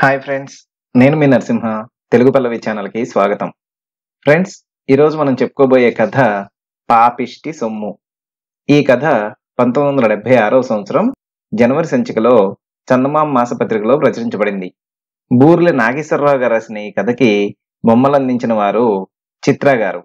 hi friends నేను మీ నరసింహ తెలుగు పల్లవి ఛానల్కి స్వాగతం ఫ్రెండ్స్ ఈరోజు మనం చెప్పుకోబోయే కథ పాపిష్టి సొమ్ము ఈ కథ పంతొమ్మిది వందల డెబ్బై ఆరవ సంవత్సరం జనవరి సంచికలో చందమామ మాసపత్రికలో ప్రచురించబడింది బూర్లె నాగేశ్వరరావు గారు రాసిన ఈ కథకి బొమ్మలు అందించిన వారు చిత్ర గారు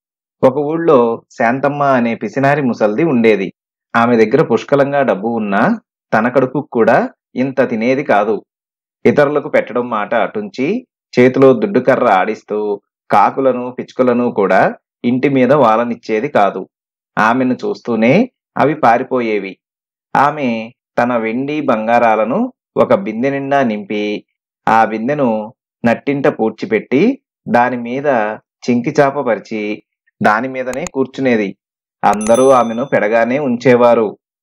ఒక ఊళ్ళో శాంతమ్మ అనే పిసినారి ముసల్ది ఉండేది ఆమె దగ్గర పుష్కలంగా డబ్బు ఉన్నా తన కడుపు కూడా ఇంత తినేది కాదు ఇతరులకు పెట్టడం మాట అటుంచి చేతిలో దుడ్డుకర్ర ఆడిస్తూ కాకులను పిచ్చుకలను కూడా ఇంటి మీద వాలనిచ్చేది కాదు ఆమెను చూస్తూనే అవి పారిపోయేవి ఆమె తన వెండి బంగారాలను ఒక బిందె నిండా నింపి ఆ బిందెను నట్టింట పూడ్చిపెట్టి దాని మీద చింకి చాప పరిచి దాని మీదనే కూర్చునేది అందరూ ఆమెను పెడగానే ఉంచేవారు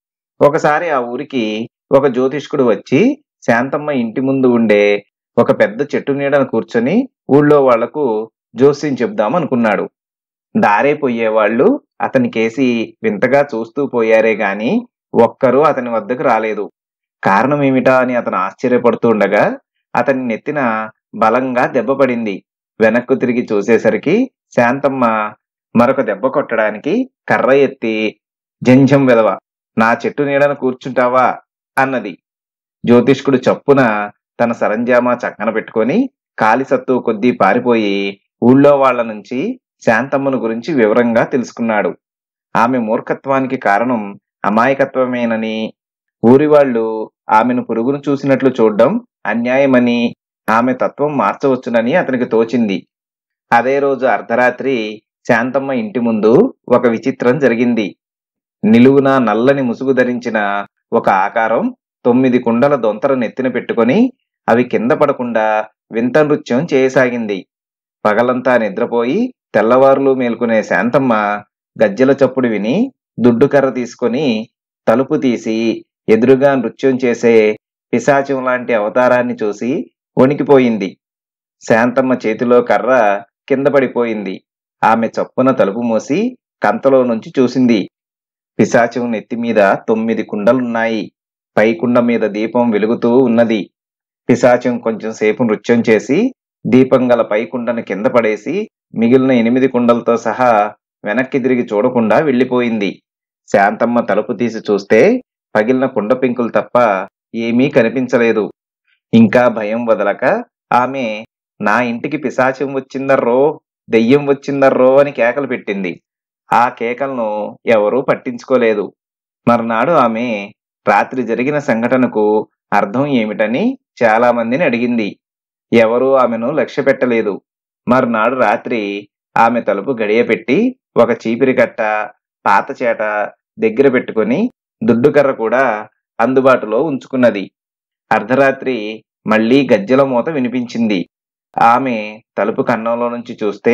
ఒకసారి ఆ ఊరికి ఒక జ్యోతిష్కుడు వచ్చి శాంతమ్మ ఇంటి ముందు ఉండే ఒక పెద్ద చెట్టు నీడను కూర్చొని ఊళ్ళో వాళ్లకు జోస్యం చెప్దాం అనుకున్నాడు దారే పోయేవాళ్ళు అతనికేసి వింతగా చూస్తూ పోయారే గాని ఒక్కరూ అతని వద్దకు రాలేదు కారణం ఏమిటా అని అతను ఆశ్చర్యపడుతూ ఉండగా అతని నెత్తిన బలంగా దెబ్బ పడింది వెనక్కు తిరిగి చూసేసరికి శాంతమ్మ మరొక దెబ్బ కొట్టడానికి కర్ర ఎత్తి జంజం వెదవ నా చెట్టు నీడను కూర్చుంటావా అన్నది జ్యోతిష్కుడు చప్పున తన సరంజామా చక్కన పెట్టుకొని కాలి సత్తు కొద్దీ పారిపోయి ఊళ్ళో వాళ్ల నుంచి శాంతమ్మను గురించి వివరంగా తెలుసుకున్నాడు ఆమె మూర్ఖత్వానికి కారణం అమాయకత్వమేనని ఊరి వాళ్ళు ఆమెను పురుగును చూసినట్లు చూడడం అన్యాయమని ఆమె తత్వం మార్చవచ్చునని అతనికి తోచింది అదే రోజు అర్ధరాత్రి శాంతమ్మ ఇంటి ముందు ఒక విచిత్రం జరిగింది నిలువున నల్లని ముసుగు ధరించిన ఒక ఆకారం తొమ్మిది కుండల దొంతర నెత్తిన పెట్టుకొని అవి కింద పడకుండా వింత నృత్యం చేయసాగింది పగలంతా నిద్రపోయి తెల్లవారులు మేల్కొనే శాంతమ్మ గజ్జెల చప్పుడు విని దుడ్డుకర్ర తీసుకొని తలుపు తీసి ఎదురుగా నృత్యం చేసే పిశాచం లాంటి అవతారాన్ని చూసి వణికిపోయింది శాంతమ్మ చేతిలో కర్ర కింద పడిపోయింది ఆమె చప్పున తలుపు మూసి కంతలో నుంచి చూసింది పిశాచం నెత్తి మీద తొమ్మిది కుండలున్నాయి పై కుండ మీద దీపం వెలుగుతూ ఉన్నది పిశాచం కొంచెం సేపు నృత్యం చేసి దీపం గల పై కుండను కింద పడేసి మిగిలిన ఎనిమిది కుండలతో సహా వెనక్కి తిరిగి చూడకుండా వెళ్ళిపోయింది శాంతమ్మ తలుపు తీసి చూస్తే పగిలిన కుండ పెంకులు తప్ప ఏమీ కనిపించలేదు ఇంకా భయం వదలక ఆమె నా ఇంటికి పిశాచం వచ్చిందర్రో దెయ్యం వచ్చిందర్రో అని కేకలు పెట్టింది ఆ కేకలను ఎవరూ పట్టించుకోలేదు మర్నాడు ఆమె రాత్రి జరిగిన సంఘటనకు అర్థం ఏమిటని చాలా మందిని అడిగింది ఎవరూ ఆమెను లక్ష్య పెట్టలేదు మర్నాడు రాత్రి ఆమె తలుపు గడియ పెట్టి ఒక చీపిరి కట్ట పాత చేట దగ్గర పెట్టుకుని దుడ్డుకర్ర కూడా అందుబాటులో ఉంచుకున్నది అర్ధరాత్రి మళ్లీ గజ్జల మూత వినిపించింది ఆమె తలుపు కన్నంలో నుంచి చూస్తే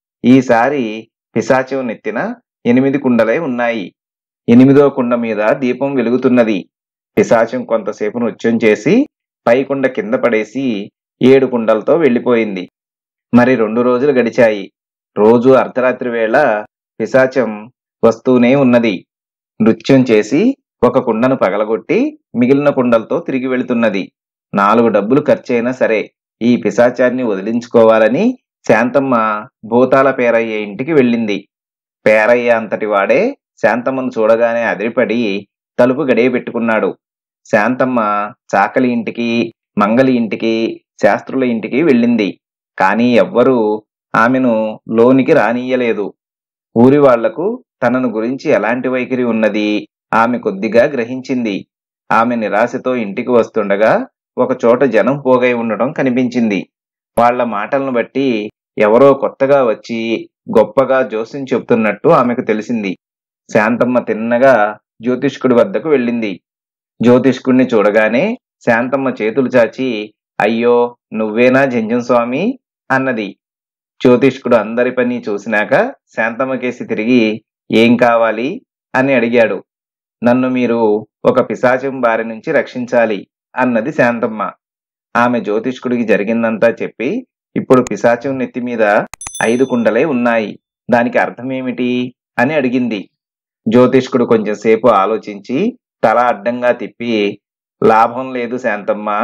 ఈసారి పిశాచం నెత్తిన ఎనిమిది కుండలే ఉన్నాయి ఎనిమిదో కుండ మీద దీపం వెలుగుతున్నది పిశాచం కొంతసేపు నృత్యం చేసి పై కుండ కింద పడేసి ఏడు కుండలతో వెళ్లిపోయింది మరి రెండు రోజులు గడిచాయి రోజు అర్ధరాత్రి వేళ పిశాచం వస్తూనే ఉన్నది నృత్యం చేసి ఒక కుండను పగలగొట్టి మిగిలిన కుండలతో తిరిగి వెళుతున్నది నాలుగు డబ్బులు ఖర్చైనా సరే ఈ పిశాచాన్ని వదిలించుకోవాలని శాంతమ్మ భూతాల పేరయ్య ఇంటికి వెళ్ళింది పేరయ్య అంతటి వాడే శాంతమ్మను చూడగానే అదిరిపడి తలుపు గడియ పెట్టుకున్నాడు శాంతమ్మ చాకలి ఇంటికి మంగలి ఇంటికి శాస్త్రుల ఇంటికి వెళ్ళింది కానీ ఎవ్వరూ ఆమెను లోనికి రానియ్యలేదు ఊరి వాళ్లకు తనను గురించి ఎలాంటి వైఖరి ఉన్నది ఆమె కొద్దిగా గ్రహించింది ఆమె నిరాశతో ఇంటికి వస్తుండగా ఒక చోట జనం పోగై ఉండడం కనిపించింది వాళ్ల మాటలను బట్టి ఎవరో కొత్తగా వచ్చి గొప్పగా జోస్యం చెప్తున్నట్టు ఆమెకు తెలిసింది శాంతమ్మ తిన్నగా జ్యోతిష్కుడి వద్దకు వెళ్ళింది జ్యోతిష్కుడిని చూడగానే శాంతమ్మ చేతులు చాచి అయ్యో నువ్వేనా జంజం స్వామి అన్నది జ్యోతిష్కుడు అందరి పని చూసినాక శాంతమ్మకేసి తిరిగి ఏం కావాలి అని అడిగాడు నన్ను మీరు ఒక పిశాచం బారి నుంచి రక్షించాలి అన్నది శాంతమ్మ ఆమె జ్యోతిష్కుడికి జరిగిందంతా చెప్పి ఇప్పుడు పిశాచం నెత్తి మీద ఐదు కుండలే ఉన్నాయి దానికి అర్థమేమిటి అని అడిగింది జ్యోతిష్కుడు కొంచెం సేపు ఆలోచించి తల అడ్డంగా తిప్పి లాభం లేదు శాంతమ్మ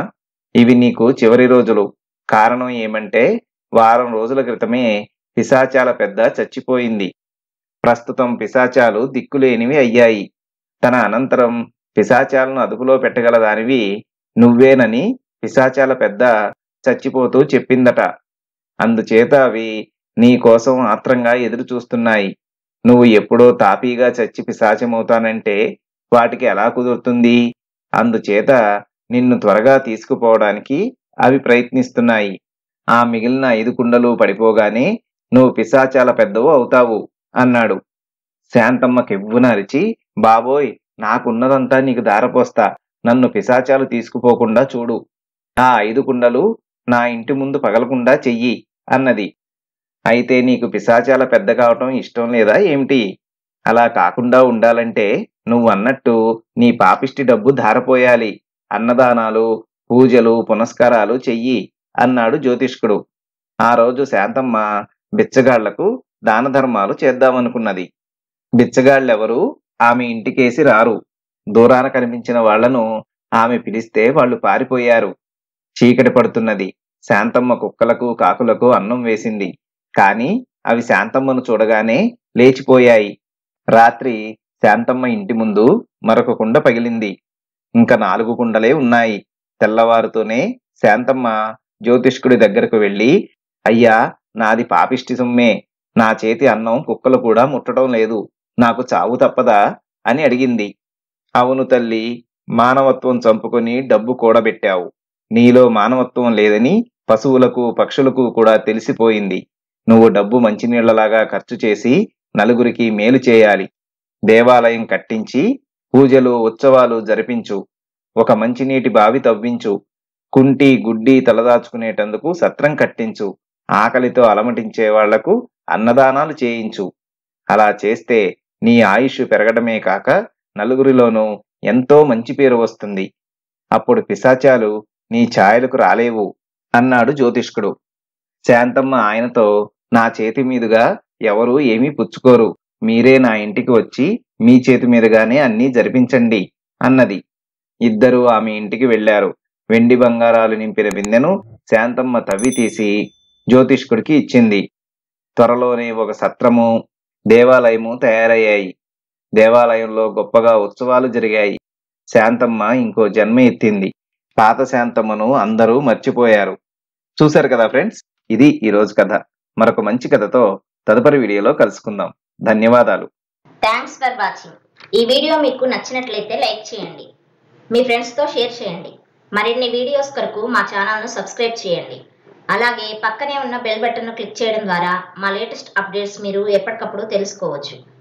ఇవి నీకు చివరి రోజులు కారణం ఏమంటే వారం రోజుల క్రితమే పిశాచాల పెద్ద చచ్చిపోయింది ప్రస్తుతం పిశాచాలు దిక్కులేనివి అయ్యాయి తన అనంతరం పిశాచాలను అదుపులో పెట్టగలదానివి నువ్వేనని పిశాచాల పెద్ద చచ్చిపోతూ చెప్పిందట అందుచేత అవి నీ కోసం ఆత్రంగా ఎదురు చూస్తున్నాయి నువ్వు ఎప్పుడో తాపీగా చచ్చి పిశాచమవుతానంటే వాటికి ఎలా కుదురుతుంది అందుచేత నిన్ను త్వరగా తీసుకుపోవడానికి అవి ప్రయత్నిస్తున్నాయి ఆ మిగిలిన ఐదు కుండలు పడిపోగానే నువ్వు పిశాచాల పెద్దవు అవుతావు అన్నాడు శాంతమ్మ కెవ్వున అరిచి బాబోయ్ నాకున్నదంతా నీకు దారపోస్తా నన్ను పిశాచాలు తీసుకుపోకుండా చూడు ఆ ఐదు కుండలు నా ఇంటి ముందు పగలకుండా చెయ్యి అన్నది అయితే నీకు పిశాచాల పెద్ద కావటం ఇష్టం లేదా ఏమిటి అలా కాకుండా ఉండాలంటే నువ్వు అన్నట్టు నీ పాపిష్టి డబ్బు ధారపోయాలి అన్నదానాలు పూజలు పునస్కారాలు చెయ్యి అన్నాడు జ్యోతిష్కుడు ఆ రోజు శాంతమ్మ బిచ్చగాళ్లకు దాన ధర్మాలు చేద్దామనుకున్నది బిచ్చగాళ్ళెవరూ ఆమె ఇంటికేసి రారు దూరాన కనిపించిన వాళ్లను ఆమె పిలిస్తే వాళ్ళు పారిపోయారు చీకటి పడుతున్నది శాంతమ్మ కుక్కలకు కాకులకు అన్నం వేసింది కాని అవి శాంతమ్మను చూడగానే లేచిపోయాయి రాత్రి శాంతమ్మ ఇంటి ముందు మరొక కుండ పగిలింది ఇంకా నాలుగు కుండలే ఉన్నాయి తెల్లవారుతూనే శాంతమ్మ జ్యోతిష్కుడి దగ్గరకు వెళ్ళి అయ్యా నాది పాపిష్టి సొమ్మే నా చేతి అన్నం కుక్కలు కూడా ముట్టడం లేదు నాకు చావు తప్పదా అని అడిగింది అవును తల్లి మానవత్వం చంపుకొని డబ్బు కూడబెట్టావు నీలో మానవత్వం లేదని పశువులకు పక్షులకు కూడా తెలిసిపోయింది నువ్వు డబ్బు మంచినీళ్లలాగా ఖర్చు చేసి నలుగురికి మేలు చేయాలి దేవాలయం కట్టించి పూజలు ఉత్సవాలు జరిపించు ఒక మంచినీటి బావి తవ్వించు కుంటి గుడ్డి తలదాచుకునేటందుకు సత్రం కట్టించు ఆకలితో అలమటించే వాళ్లకు అన్నదానాలు చేయించు అలా చేస్తే నీ ఆయుష్ పెరగడమే కాక నలుగురిలోనూ ఎంతో మంచి పేరు వస్తుంది అప్పుడు పిశాచాలు నీ ఛాయలకు రాలేవు అన్నాడు జ్యోతిష్కుడు శాంతమ్మ ఆయనతో నా చేతి మీదుగా ఎవరూ ఏమీ పుచ్చుకోరు మీరే నా ఇంటికి వచ్చి మీ చేతి మీదుగానే అన్నీ జరిపించండి అన్నది ఇద్దరూ ఆమె ఇంటికి వెళ్లారు వెండి బంగారాలు నింపిన బిందెను శాంతమ్మ తవ్వి తీసి జ్యోతిష్కుడికి ఇచ్చింది త్వరలోనే ఒక సత్రము దేవాలయము తయారయ్యాయి దేవాలయంలో గొప్పగా ఉత్సవాలు జరిగాయి శాంతమ్మ ఇంకో జన్మ ఎత్తింది పాత శాంతమ్మను అందరూ మర్చిపోయారు చూశారు కదా ఫ్రెండ్స్ ఇది ఈ రోజు కథ మరొక మంచి కథతో తదుపరి వీడియోలో కలుసుకుందాం ధన్యవాదాలు థ్యాంక్స్ ఫర్ వాచింగ్ ఈ వీడియో మీకు నచ్చినట్లయితే లైక్ చేయండి మీ ఫ్రెండ్స్తో షేర్ చేయండి మరిన్ని వీడియోస్ కొరకు మా ఛానల్ను సబ్స్క్రైబ్ చేయండి అలాగే పక్కనే ఉన్న బెల్ బటన్ను క్లిక్ చేయడం ద్వారా మా లేటెస్ట్ అప్డేట్స్ మీరు ఎప్పటికప్పుడు తెలుసుకోవచ్చు